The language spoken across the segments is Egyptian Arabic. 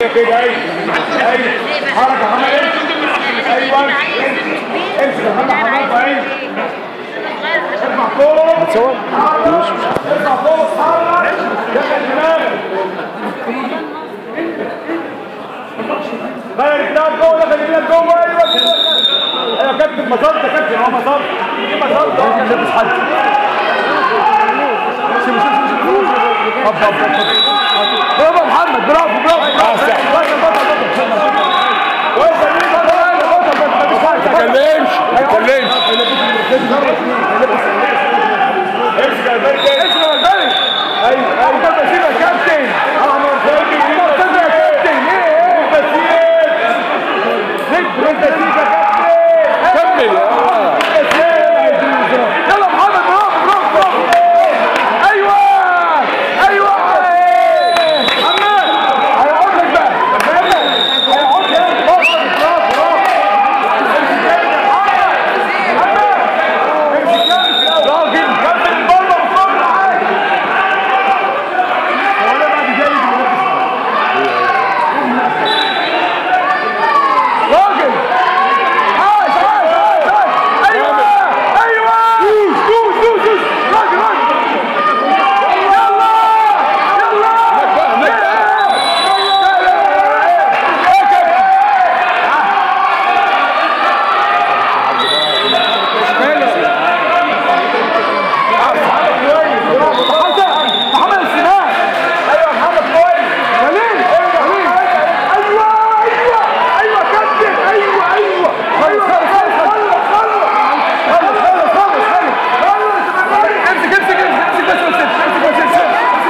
ايوه كده ايوه ايوه حركه حمد ايوه امسك يا محمد حمد ايوه ارفع فوق بتصور؟ ارفع فوق حرك دخل دماغك غير الكتاب جوه دخل ايدك جوه ايوه كده. ايوه يا كابتن مصدر يا كابتن هو مصدر دي مصدر اه عشان مش حد شوف شوف شوف شوف هب هب هب برافو يا محمد برافو برافو اه صح. بطل بطل بطل كويس يا مين بطل بطل بطل مفيش حاجه ما تكلمش ما تكلمش امسك يا البركه امسك يا البركه ايوه ايوه انت بسيب يا كابتن احمد فوقي انت بسيب يا كابتن ايه انت بسيب انت بسيب يا كابتن كمل اه انت بسيب يلا محمد برافو برافو برافو ايوه ايوه محمد هيقعد لك بقى هيقعد لك برافو برافو راجل كمل بره وصل عادي هو انا بعد جاي راجل عاش عاش عاش عاش ايوه ايوه دوس دوس دوس دوس راجل راجل يلا يلا محمد السنان ايوه محمد كويس جميل ايوه ايوه ايوه ايوه كابتن ايوه ايوه ايوه خلص خلص خلص خلص خلص خلص امسك امسك امسك بس بس امسك بس امسك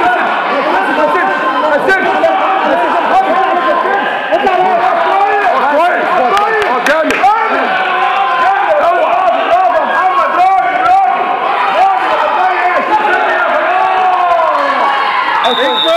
اطلع كويس كويس اه جامد اوعى برافو محمد راجل راجل راجل أصلاً.